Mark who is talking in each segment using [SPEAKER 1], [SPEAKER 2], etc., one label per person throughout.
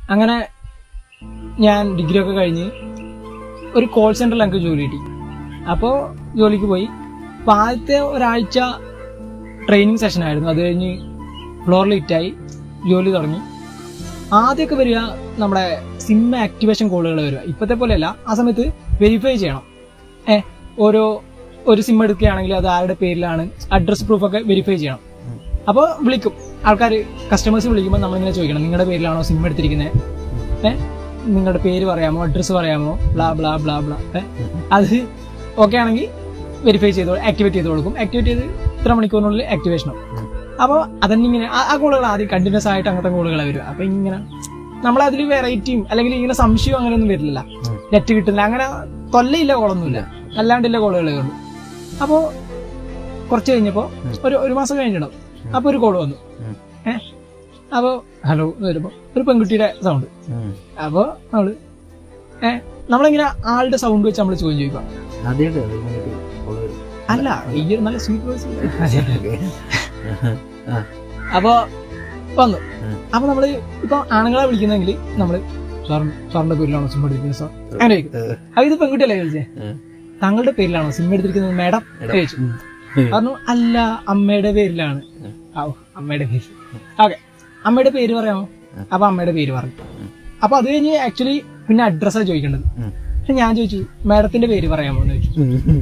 [SPEAKER 1] അങ്ങനെ ഞാൻ ഡിഗ്രി ഒക്കെ കഴിഞ്ഞ് ഒരു കോൾ സെന്ററിൽ എനിക്ക് ജോലി കിട്ടി അപ്പോൾ ജോലിക്ക് പോയി അപ്പോൾ ആദ്യത്തെ ഒരാഴ്ച ട്രെയിനിങ് സെഷൻ ആയിരുന്നു അത് കഴിഞ്ഞ് ഫ്ലോറിൽ ഹിറ്റായി ജോലി തുടങ്ങി ആദ്യമൊക്കെ വരിക നമ്മുടെ സിം ആക്ടിവേഷൻ കോളുകൾ വരിക ഇപ്പോഴത്തെ പോലെയല്ല ആ സമയത്ത് വെരിഫൈ ചെയ്യണം ഏ ഓരോ ഒരു സിം എടുക്കുകയാണെങ്കിൽ അത് ആരുടെ പേരിലാണ് അഡ്രസ് പ്രൂഫ് ഒക്കെ വെരിഫൈ ചെയ്യണം അപ്പോൾ വിളിക്കും ആൾക്കാർ കസ്റ്റമേഴ്സ് വിളിക്കുമ്പോൾ നമ്മളിങ്ങനെ ചോദിക്കണം നിങ്ങളുടെ പേരിലാണോ സിം എടുത്തിരിക്കുന്നത് ഏ നിങ്ങളുടെ പേര് പറയാമോ അഡ്രസ്സ് പറയാമോ ബ്ലാ ബ്ലാ ബ്ലാ ബ്ലാ ഏ അത് ഓക്കെ ആണെങ്കിൽ വെരിഫൈ ചെയ്ത് ആക്ടിവേറ്റ് ചെയ്ത് കൊടുക്കും ആക്ടിവേറ്റ് ചെയ്ത് ഇത്ര മണിക്കൂറിനുള്ളിൽ ആക്ടിവേഷൻ ആവും അപ്പോൾ അതന്നെ ഇങ്ങനെ ആ- ആ കോളുകൾ ആദ്യം കണ്ടിന്യൂസ് ആയിട്ട് അങ്ങനത്തെ കോളുകളെ വരും അപ്പൊ ഇങ്ങനെ നമ്മളതിൽ വെറൈറ്റിയും അല്ലെങ്കിൽ ഇങ്ങനെ സംശയവും അങ്ങനെയൊന്നും വരില്ല നെറ്റ് കിട്ടില്ല അങ്ങനെ തൊല്ലയില്ല കോളൊന്നുമില്ല അല്ലാണ്ടില്ല കോളുകളേ ഉള്ളൂ അപ്പോൾ കുറച്ച് കഴിഞ്ഞപ്പോൾ ഒരു ഒരു മാസം കഴിഞ്ഞിട്ടുണ്ടാവും അപ്പോൾ ഒരു കോൾ വന്നു ഏ അപ്പോൾ ഹലോ എന്ന് വരുമ്പോൾ ഒരു പെൺകുട്ടിയുടെ സൗണ്ട് അപ്പോൾ നമ്മള് ഏ നമ്മളിങ്ങനെ ആളുടെ സൗണ്ട് വെച്ച് നമ്മൾ ചോദ്യം ചോദിക്കാം
[SPEAKER 2] ആദ്യമായിട്ട്
[SPEAKER 1] അല്ല ഈ ഒരു നല്ല സ്വീറ്റ് വോയിസ് അപ്പൊ വന്നു
[SPEAKER 2] ഉം.
[SPEAKER 1] അപ്പൊ നമ്മള് ഇപ്പൊ ആണുങ്ങളെ വിളിക്കുന്നെങ്കിൽ നമ്മള് സാറിന് സാറിന്റെ പേരിലാണോ സിം എടുത്തിരിക്കുന്നത് സാർ അങ്ങനെ ചോദിക്കും അപ്പൊ ഇത് പെൺകുട്ടിയല്ലേ ചോദിച്ചേ താങ്കളുടെ പേരിലാണോ സിം എടുത്തിരിക്കുന്നത് മാഡം ചോദിച്ചു പറഞ്ഞു അല്ല അമ്മയുടെ പേരിലാണ് ഔ, അമ്മയുടെ പേര് ഓക്കെ അമ്മയുടെ പേര് പറയാമോ അപ്പൊ അമ്മയുടെ പേര് പറഞ്ഞു അപ്പൊ അത് കഴിഞ്ഞ് ആക്ച്വലി പിന്നെ അഡ്രസ്സാണ് ചോദിക്കേണ്ടത് പക്ഷെ ഞാൻ ചോദിച്ചു മാഡത്തിന്റെ പേര് പറയാമോ എന്ന് ചോദിച്ചു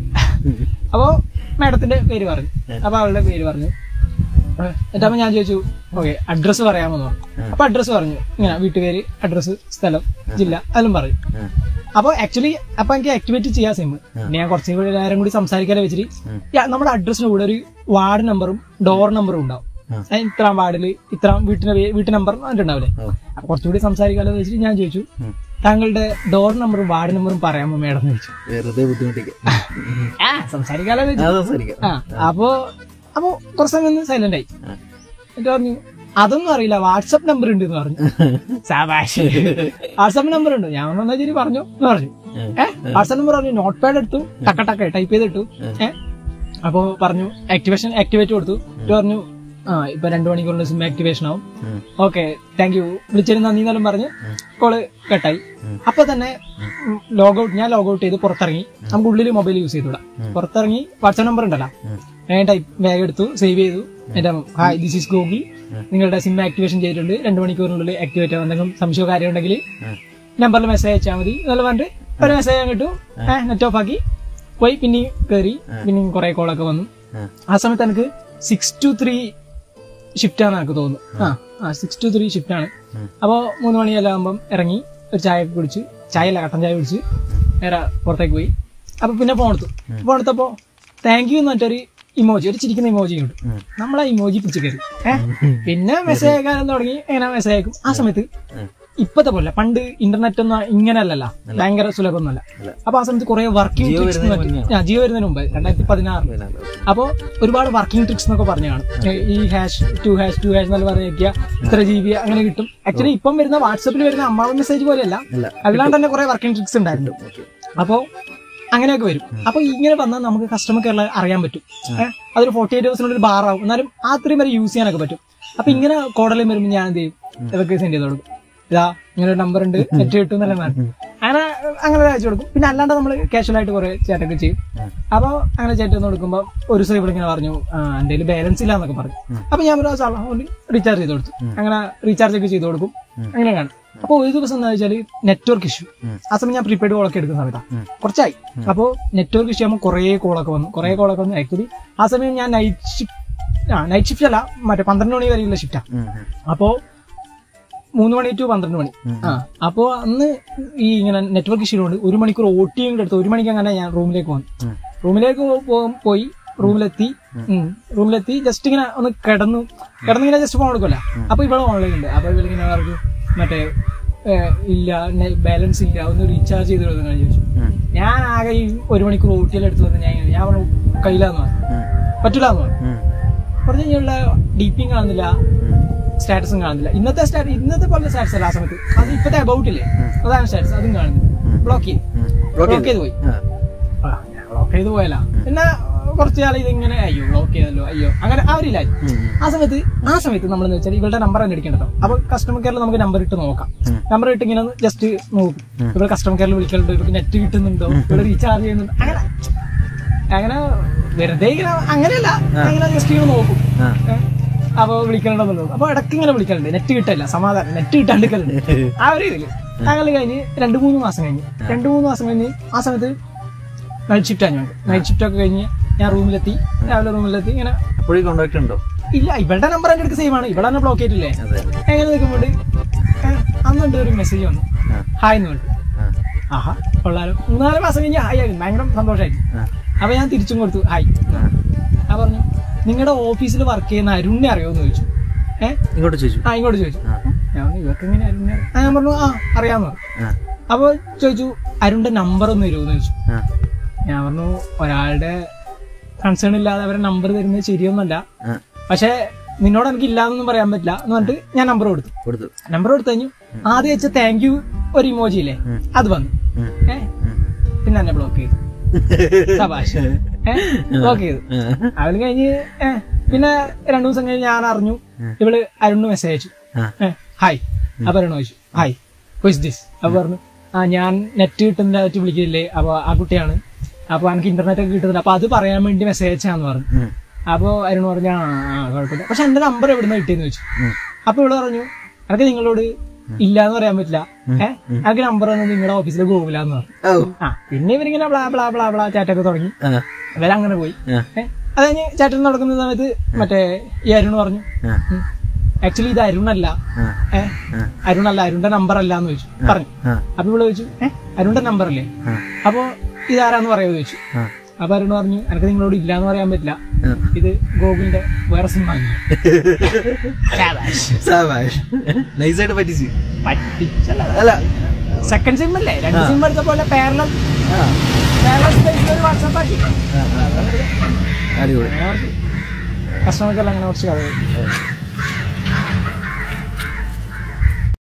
[SPEAKER 1] അപ്പോ മാഡത്തിന്റെ പേര് പറഞ്ഞു അപ്പൊ അവളുടെ പേര് പറഞ്ഞു എന്നിട്ട് അപ്പൊ ഞാൻ ചോദിച്ചു ഓക്കെ അഡ്രസ്സ് പറയാമെന്ന് പറഞ്ഞു അപ്പൊ അഡ്രസ്സ് പറഞ്ഞു ഇങ്ങനെ വീട്ടുപേര് അഡ്രസ്സ് സ്ഥലം ജില്ല അതെല്ലാം പറഞ്ഞു അപ്പൊ ആക്ച്വലി അപ്പൊ എനിക്ക് ആക്ടിവേറ്റ് ചെയ്യാം സിം പിന്നെ ഞാൻ കുറച്ചും കൂടി നേരം കൂടി സംസാരിക്കാതെ വെച്ചിട്ട് യാ, നമ്മുടെ അഡ്രസ്സിന് കൂടെ ഒരു വാർഡ് നമ്പറും ഡോർ നമ്പറും ഉണ്ടാവും ഏ, ഇത്രാം വാർഡിൽ ഇത്രാം വീട്ടിന്റെ പേ- വീട്ടു നമ്പർ ഉണ്ടാവില്ലേ അപ്പൊ കുറച്ചുകൂടി സംസാരിക്കാതെ വെച്ചിട്ട് ഞാൻ ചോദിച്ചു താങ്കളുടെ ഡോർ നമ്പറും വാർഡ് നമ്പറും പറയാമോ മേഡം എന്ന് ചോദിച്ചു
[SPEAKER 2] വെറുതെ ബുദ്ധിമുട്ടിക്കാം
[SPEAKER 1] ആ സംസാരിക്കാതെ വെച്ചു
[SPEAKER 2] അത് സംസാരിക്കാം
[SPEAKER 1] ആ അപ്പോ അപ്പോ കുറച്ച് സമയം സൈലന്റ് ആയി എന്നിട്ട് പറഞ്ഞു അതൊന്നും അറിയില്ല വാട്സപ്പ് നമ്പർ ഉണ്ട് എന്ന് പറഞ്ഞു സാബാഷ് വാട്സപ്പ് നമ്പർ ഉണ്ട് ഞാൻ ഒന്നാ ശരി പറഞ്ഞു എന്ന് പറഞ്ഞു ഏഹ് വാട്സപ്പ് നമ്പർ പറഞ്ഞു നോട്ട് പാഡ് എടുത്തു ടക്ക ടക്ക ടൈപ്പ് ചെയ്തിട്ടു ഏഹ് അപ്പോ പറഞ്ഞു ആക്ടിവേഷൻ ആക്ടിവേറ്റ് കൊടുത്തു എന്നിട്ട് പറഞ്ഞു ആ ഇപ്പൊ രണ്ടു മണിക്കൂറിന്റെ സിം ആക്ടിവേഷൻ ആവും ഓക്കെ താങ്ക് യു വിളിച്ചതിന് നന്ദി എന്നെല്ലാം പറഞ്ഞ് കോള് കട്ടായി അപ്പൊ തന്നെ ലോഗൌട്ട് ഞാൻ ലോഗൌട്ട് ചെയ്ത് പുറത്തിറങ്ങി നമുക്ക് ഉള്ളിൽ മൊബൈൽ യൂസ് ചെയ്തുകൂടാ പുറത്തിറങ്ങി വാട്സാപ്പ് നമ്പർ ഉണ്ടല്ലോ വേഗം ടൈപ്പ് വേഗം എടുത്തു സേവ് ചെയ്തു എന്റെ ഹായ് ദിസ് ഈസ് ഗൂഗിൾ നിങ്ങളുടെ സിം ആക്ടിവേഷൻ ചെയ്തിട്ടുണ്ട് രണ്ട് മണിക്കൂറിനുള്ളിൽ ആക്ടിവേറ്റ് ആവും എന്തെങ്കിലും സംശയമോ കാര്യം ഉണ്ടെങ്കിൽ നമ്പറിൽ മെസ്സേജ് അയച്ചാൽ മതി എന്നുള്ള പറഞ്ഞിട്ട് ഒരു മെസ്സേജ് ഞാൻ കിട്ടു നെറ്റ് ഓഫ് ആക്കി പോയി പിന്നെയും കയറി പിന്നെയും കുറെ കോളൊക്കെ വന്നു ആ സമയത്ത് എനിക്ക് സിക്സ് ടു ത്രീ ഷിഫ്റ്റ് ആണ് എനിക്ക് തോന്നുന്നു ആ ആ സിക്സ് ടു ത്രീ ഷിഫ്റ്റ് ആണ് അപ്പോൾ മൂന്ന് മണിയെല്ലാം ആകുമ്പം ഇറങ്ങി ഒരു ചായ ഒക്കെ കുടിച്ച് ചായ അല്ല കട്ടൻ ചായ കുടിച്ച് നേരെ പുറത്തേക്ക് പോയി അപ്പൊ പിന്നെ ഫോൺ എടുത്തു ഫോൺ എടുത്തപ്പോ താങ്ക് യു എന്ന് പറഞ്ഞിട്ടൊരു ഇമോജി ഒരു ചിരിക്കുന്ന ഇമോജി ഉണ്ട് നമ്മളെ ഇമോജി പിടിച്ച് കയറി ഏഹ് പിന്നെ മെസ്സേജ് അയക്കാൻ തുടങ്ങി എങ്ങനെ മെസ്സേജ് അയക്കും ആ സമയത്ത് ഇപ്പത്തെ പോലെ പണ്ട് ഇന്റർനെറ്റ് ഒന്നും ഇങ്ങനെ അല്ലല്ല ഭയങ്കര സുലഭമൊന്നുമല്ല അപ്പൊ ആ സമയത്ത് കുറെ വർക്കിംഗ്
[SPEAKER 2] ജിയോ
[SPEAKER 1] ട്രിക്സ്
[SPEAKER 2] വരുന്നതിന്
[SPEAKER 1] ജിയോ വരുന്നതിന് മുമ്പ് രണ്ടായിരത്തി പതിനാറ് അപ്പോ ഒരുപാട് വർക്കിംഗ് ട്രിക്സ് എന്നൊക്കെ പറഞ്ഞാണ് ഈ hash two hash two hash എന്നല്ല പറഞ്ഞ ഇത്ര ജി ബി അങ്ങനെ കിട്ടും ആക്ച്വലി ഇപ്പം വരുന്ന വാട്സപ്പിൽ വരുന്ന അമ്മാവ മെസ്സേജ് പോലെയല്ല
[SPEAKER 2] അല്ല.
[SPEAKER 1] അല്ലാണ്ട് തന്നെ കുറെ വർക്കിംഗ് ട്രിക്സ് ഉണ്ടായിരുന്നു അപ്പോ അങ്ങനെയൊക്കെ വരും അപ്പൊ ഇങ്ങനെ വന്നാൽ നമുക്ക് കസ്റ്റമർ കെയർ അറിയാൻ പറ്റും ഏഹ് അതൊരു ഫോർട്ടി എയ്റ്റ് ഹവേഴ്സിനുള്ളിൽ ബാർ ആവും എന്നാലും ആ അത്രയും വരെ യൂസ് ചെയ്യാനൊക്കെ പറ്റും അപ്പൊ ഇങ്ങനെ കോടലും വരുമ്പോൾ ഞാൻ എന്ത് ചെയ്യും ഇതൊക്കെ സെൻഡ് ചെയ്ത് കൊടുക്കും ഇതാ ഇങ്ങനെ ഒരു നമ്പർ ഉണ്ട് നെറ്റ് കിട്ടും എന്നല്ല പറഞ്ഞു അങ്ങനെ അങ്ങനെ അയച്ചു കൊടുക്കും പിന്നെ അല്ലാണ്ട് നമ്മൾ കാഷ്വൽ ആയിട്ട് കുറെ ചാറ്റൊക്കെ ചെയ്യും അപ്പൊ അങ്ങനെ ചാറ്റ് ഒന്ന് കൊടുക്കുമ്പോൾ ഒരു ദിവസം ഇവിടെ ഇങ്ങനെ പറഞ്ഞു എന്റെ കയ്യിൽ ബാലൻസ് ഇല്ല എന്നൊക്കെ പറഞ്ഞു അപ്പൊ ഞാൻ ഒരു റീചാർജ് ചെയ്ത് കൊടുത്തു അങ്ങനെ റീചാർജ് ഒക്കെ ചെയ്ത് കൊടുക്കും അങ്ങനെയാണ് അപ്പൊ ഒരു ദിവസം എന്താ വെച്ചാൽ നെറ്റ്വർക്ക് ഇഷ്യൂ ആ സമയം ഞാൻ പ്രീപെയ്ഡ് കോളൊക്കെ എടുക്കുന്ന സമയത്താണ് കുറച്ചായി അപ്പോ നെറ്റ്വർക്ക് ഇഷ്യൂ ആകുമ്പോൾ കുറേ കോളൊക്കെ വന്നു കുറേ കോളൊക്കെ വന്നു ആക്ച്വലി ആ സമയം ഞാൻ നൈറ്റ് ഷിഫ്റ്റ് ആ നൈറ്റ് ഷിഫ്റ്റ് അല്ല മറ്റേ പന്ത്രണ്ട് മണി വരെയുള്ള ഷിഫ്റ്റാണ് അപ്പോ മൂന്ന് മണി ടു പന്ത്രണ്ട് മണി ആ അപ്പോ അന്ന് ഈ ഇങ്ങനെ നെറ്റ്വർക്ക് ഇഷ്യൂ കൊണ്ട് ഒരു മണിക്കൂർ ഒ ടി കൂടെ എടുത്ത് ഒരു മണിക്ക് അങ്ങനെ ഞാൻ റൂമിലേക്ക് വന്നു റൂമിലേക്ക് പോ- പോയി റൂമിലെത്തി ഉം. റൂമിലെത്തി ജസ്റ്റ് ഇങ്ങനെ ഒന്ന് കിടന്നു കിടന്നിങ്ങനെ ജസ്റ്റ് ഫോൺ എടുക്കുമല്ലോ അപ്പൊ ഇവിടെ ഓൺലൈൻ ഉണ്ട് അപ്പൊ ഇവരിങ്ങനെ പറഞ്ഞു മറ്റേ ഏ, ഇല്ല ബാലൻസ് ഇല്ല ഒന്ന് റീചാർജ് ചെയ്ത് കൊടുക്കാൻ ചോദിച്ചു ഞാൻ ആകെ ഈ ഒരു മണിക്കൂർ ഒ ടി എല്ലാം എടുത്ത് വന്ന് ഞാൻ ഇങ്ങനെ- ഞാൻ പറഞ്ഞു കയ്യിലാന്ന് പറഞ്ഞു പറ്റൂലെന്ന് പറഞ്ഞു പറഞ്ഞു കഴിഞ്ഞുള്ള ഡി പിയും കാണുന്നില്ല സ്റ്റാറ്റസും കാണുന്നില്ല ഇന്നത്തെ സ്റ്റാറ്റസ് ഇന്നത്തെ പോലെ സ്റ്റാറ്റസ് അല്ല ആ സമയത്ത് അത് ഇപ്പത്തെ അബൌട്ട് ഇല്ലേ അതാണ് സ്റ്റാറ്റസ് അതും കാണുന്നില്ല ബ്ലോക്ക് ചെയ്തു ബ്ലോക്ക് ചെയ്ത് പോയി ബ്ലോക്ക് ചെയ്ത് പോയല്ല പിന്നെ കുറച്ച് കാലം ഇതിങ്ങനെ അയ്യോ ബ്ലോക്ക് ചെയ്തല്ലോ അയ്യോ അങ്ങനെ ആ ഒരു ഇല്ലായി
[SPEAKER 2] ഉം.
[SPEAKER 1] ആ സമയത്ത് ആ സമയത്ത് നമ്മളെന്ന് വെച്ചാൽ ഇവളുടെ നമ്പർ തന്നെ അടിക്കേണ്ടത് അപ്പൊ കസ്റ്റമർ കെയറിൽ നമുക്ക് നമ്പർ ഇട്ട് നോക്കാം
[SPEAKER 2] ഉം.
[SPEAKER 1] നമ്പർ ഇട്ട് ഇങ്ങനെ ജസ്റ്റ് നോക്കും ഇവിടെ കസ്റ്റമർ കെയറിൽ വിളിക്കലുണ്ട് ഇവർക്ക് നെറ്റ് കിട്ടുന്നുണ്ടോ ഇവിടെ റീചാർജ് ചെയ്യുന്നുണ്ടോ അങ്ങനെ അങ്ങനെ വെറുതെ ഇങ്ങനെ അങ്ങനെയല്ല അങ്ങനെ ജസ്റ്റ് ഇങ്ങനെ നോക്കും
[SPEAKER 2] ആ.
[SPEAKER 1] ഏ? അപ്പൊ വിളിക്കലുണ്ടെന്നുള്ളൂ അപ്പൊ ഇടയ്ക്ക് ഇങ്ങനെ വിളിക്കലുണ്ട് നെറ്റ് കിട്ടില്ല സമാധാനം നെറ്റ് കിട്ടാണ്ടിക്കലുണ്ട് ആ ഒരു ഇതില് അങ്ങനെ കഴിഞ്ഞ് രണ്ടു മൂന്ന് മാസം കഴിഞ്ഞ് രണ്ടു മൂന്ന് മാസം കഴിഞ്ഞ് ആ സമയത്ത് നൈറ്റ് ഷിഫ്റ്റ് ആണ് ഞങ്ങൾക്ക് നൈറ്റ് ഷിഫ്റ്റ് ഒക്കെ കഴിഞ്ഞ് ഞാൻ റൂമിലെത്തി രാവിലെ റൂമിലെത്തി ഇങ്ങനെ
[SPEAKER 2] അപ്പോഴേ കോണ്ടാക്ട് ഉണ്ടോ
[SPEAKER 1] ഇല്ല ഇവളുടെ നമ്പർ എൻ്റെ അടുത്ത് സെയിം ആണ് ഇവിടെ തന്നെ ബ്ലോക്ക് ചെയ്തിട്ടില്ലേ
[SPEAKER 2] അതെ
[SPEAKER 1] എങ്ങനെ നിൽക്കുമ്പോൾ അന്നുണ്ട് ഒരു മെസ്സേജ് വന്നു
[SPEAKER 2] ആ.
[SPEAKER 1] ഹായ് എന്ന് പറഞ്ഞു
[SPEAKER 2] ആ.
[SPEAKER 1] ആഹാ കൊള്ളാലോ മൂന്നാല് മാസം കഴിഞ്ഞ് ഹായ് ആയിരുന്നു ഭയങ്കര സന്തോഷമായി
[SPEAKER 2] ആ.
[SPEAKER 1] അപ്പൊ ഞാൻ തിരിച്ചും കൊടുത്തു ഹായ്
[SPEAKER 2] ആ.
[SPEAKER 1] ആ പറഞ്ഞു നിങ്ങളുടെ ഓഫീസിൽ വർക്ക് ചെയ്യുന്ന അരുണിനെ അറിയുമോ എന്ന് ചോദിച്ചു ഏഹ്
[SPEAKER 2] ഇങ്ങോട്ട് ചോദിച്ചു
[SPEAKER 1] ആ ഇങ്ങോട്ട് ചോദിച്ചു
[SPEAKER 2] ആ.
[SPEAKER 1] ഞാൻ പറഞ്ഞു ഇവർക്ക് എങ്ങനെ അരുണിനെ അറിയാം?" ആ ഞാൻ പറഞ്ഞു ആ അറിയാമെന്ന് പറഞ്ഞു
[SPEAKER 2] ആ.
[SPEAKER 1] അപ്പൊ ചോദിച്ചു അരുണിന്റെ നമ്പർ ഒന്ന് തരുമോ എന്ന് ചോദിച്ചു
[SPEAKER 2] ആ.
[SPEAKER 1] ഞാൻ പറഞ്ഞു ഒരാളുടെ കൺസേൺ ഇല്ലാതെ അവരെ നമ്പർ തരുന്നത് ശരിയൊന്നുമല്ല
[SPEAKER 2] ആ.
[SPEAKER 1] പക്ഷെ നിന്നോട് എനിക്ക് ഇല്ലാന്നൊന്നും പറയാൻ പറ്റില്ല എന്ന് പറഞ്ഞിട്ട് ഞാൻ നമ്പർ കൊടുത്തു
[SPEAKER 2] കൊടുത്തു
[SPEAKER 1] നമ്പർ കൊടുത്തു കഴിഞ്ഞു ആദ്യം വെച്ച താങ്ക് യു ഒരു ഇമോജി ഇല്ലേ
[SPEAKER 2] ഉം.
[SPEAKER 1] അത് വന്നു
[SPEAKER 2] ഉം.
[SPEAKER 1] ഏ
[SPEAKER 2] ഉം.
[SPEAKER 1] പിന്നെ എന്നെ ബ്ലോക്ക് ചെയ്തു സബാഷ് ഏ ബ്ലോക്ക് ചെയ്തു
[SPEAKER 2] ആ.
[SPEAKER 1] അവന് കഴിഞ്ഞ് ഏ പിന്നെ രണ്ടു ദിവസം കഴിഞ്ഞ് ഞാൻ അറിഞ്ഞു ഇവള് അരുണ് മെസ്സേജ് അയച്ചു
[SPEAKER 2] ആ.
[SPEAKER 1] ഏ ഹായ് അപ്പൊ അരുണ് ചോദിച്ചു ഹായ് ഹുസ് ദിസ് അപ്പൊ പറഞ്ഞു ആ ഞാൻ നെറ്റ് കിട്ടുന്ന വെച്ച് വിളിക്കില്ലേ അപ്പൊ ആ കുട്ടിയാണ് അപ്പൊ എനിക്ക് ഇന്റർനെറ്റ് ഒക്കെ കിട്ടുന്നില്ല അപ്പൊ അത് പറയാൻ വേണ്ടി മെസ്സേജ് അയച്ചാന്ന് പറഞ്ഞു
[SPEAKER 2] ഉം.
[SPEAKER 1] അപ്പൊ അരുൺ പറഞ്ഞു ആ ആ, കുഴപ്പമില്ല പക്ഷെ എന്റെ നമ്പർ എവിടുന്ന് കിട്ടിയെന്ന് ചോദിച്ചു
[SPEAKER 2] ഉം.
[SPEAKER 1] അപ്പൊ ഇവള് പറഞ്ഞു എനിക്ക് നിങ്ങളോട് ഇല്ലാന്ന് പറയാൻ പറ്റില്ല ഏഹ് എനിക്ക് നമ്പർ വന്നത് നിങ്ങളുടെ ഓഫീസിൽ ഗൂഗിളാന്ന് പറഞ്ഞു
[SPEAKER 2] ഓ.
[SPEAKER 1] ആ പിന്നെ ഇവരിങ്ങനെ ബ്ലാ ബ്ലാ ബ്ലാ ബ്ലാ ചാറ്റൊക്കെ തുടങ്ങി
[SPEAKER 2] ആ.
[SPEAKER 1] ഇവരങ്ങനെ പോയി
[SPEAKER 2] ആ.
[SPEAKER 1] ഏഹ് അത് കഴിഞ്ഞ് ചാറ്റിൽ നടക്കുന്ന സമയത്ത് മറ്റേ ഈ അരുൺ പറഞ്ഞു
[SPEAKER 2] ആ.
[SPEAKER 1] ആക്ച്വലി ഇത് അരുണല്ല
[SPEAKER 2] ആ.
[SPEAKER 1] ഏഹ് അരുണല്ല അരുണിന്റെ നമ്പർ അല്ല എന്ന് ചോദിച്ചു പറഞ്ഞു
[SPEAKER 2] ആ.
[SPEAKER 1] അപ്പൊ ഇവിടെ ചോദിച്ചു ഏഹ് അരുണിന്റെ നമ്പർ അല്ലേ
[SPEAKER 2] ആ.
[SPEAKER 1] അപ്പൊ ഇതാരാന്ന് പറയാമോ ചോദിച്ചു
[SPEAKER 2] ആ.
[SPEAKER 1] അപ്പൊ അരുൺ പറഞ്ഞു എനിക്ക് നിങ്ങളോട് ഇല്ലാന്ന് പറയാൻ പറ്റില്ല
[SPEAKER 2] ആ.
[SPEAKER 1] ഇത് ഗോകുലിന്റെ വേറെ സിനിമ
[SPEAKER 2] സാബാഷ് നൈസായിട്ട് പറ്റിച്ച്
[SPEAKER 1] പറ്റിച്ചല്ല
[SPEAKER 2] അല്ല
[SPEAKER 1] സെക്കൻഡ് സിം അല്ലേ രണ്ട് സിം എടുത്ത പോലെ പാരലൽ
[SPEAKER 2] ആ.
[SPEAKER 1] പാരലൽ സ്പേസിൽ ഒരു വാട്സാപ്പ് ആക്കി
[SPEAKER 2] ആ. ആ. അടിപൊളി
[SPEAKER 1] കസ്റ്റമർക്കെല്ലാം അങ്ങനെ കുറച്ച് കഥ